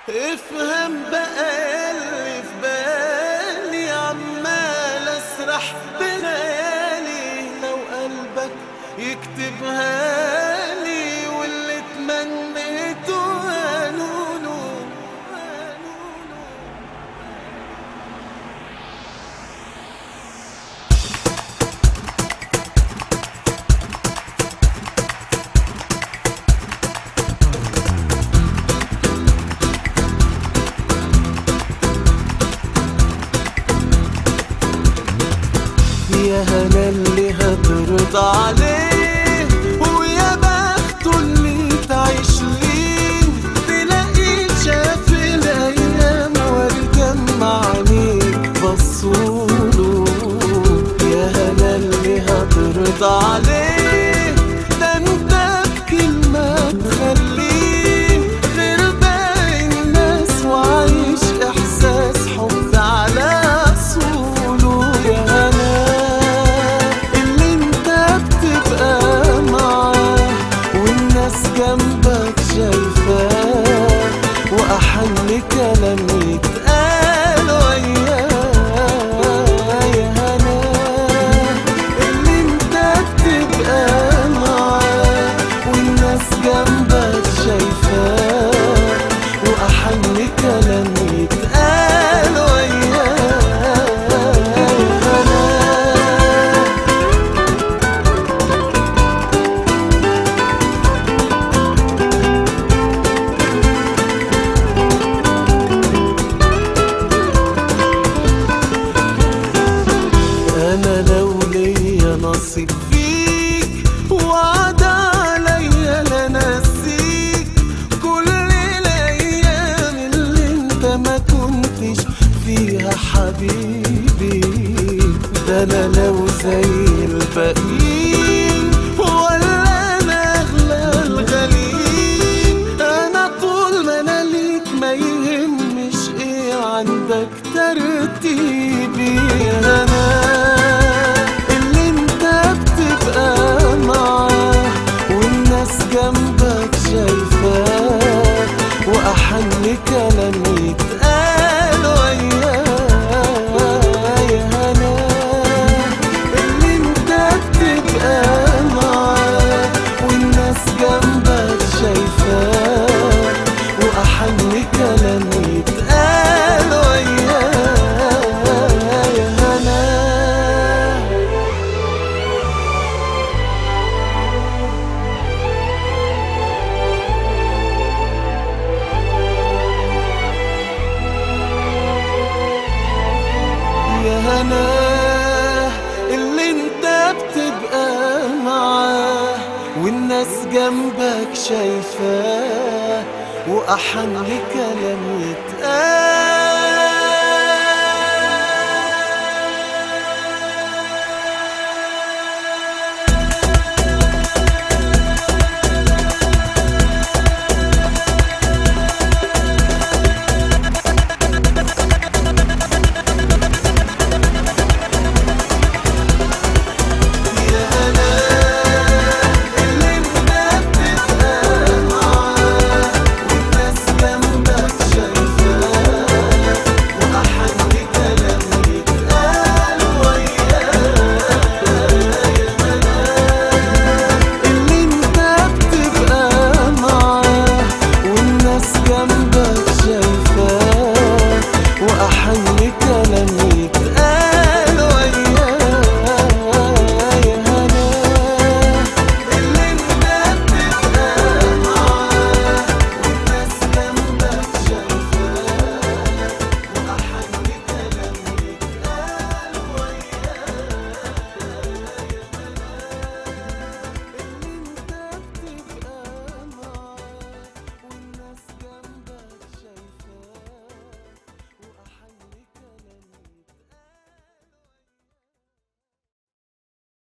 افهم بقى اللي في بالي عمال اسرح بليالي لو قلبك يكتبها لي واللي تمنيته قالوله يا هلا اللي هترضى عليه ويا بخته اللي تعيش ليه تلاقيه شاف الايام واتجمع عليك بصوله يا هلا اللي هترضى عليه ده انت بكلمة تخليه غير باقي الناس وعايش احساس حب على اصوله يا هلا اللي انت بتبقى معاه والناس جنبك شايفاه واحن كلام يتقال وياه يا هلا اللي انت بتبقى معاه والناس جنبك شايفاه واحن كلام يتقال وياه يا هلا انا لو ليا نصيب فيك وعد عليا لا نسيك كل الايام اللي انت ما كنتش فيها حبيبي ده انا لو زي الباقيين ولا انا اغلى الغاليين انا طول ما انا ليك ما يهمش ايه عندك ترتيبي انا اللي انت بتبقى معاه والناس جنبك شايفاه واحن كلام يتقال وياه يا هنا اللي انت بتبقى معاه والناس جنبك شايفاه واحن كلام يتقال وياه يا هنا يا هنا اللي انت بتبقى معاه والناس جنبك شايفاه واحن كلام يتقال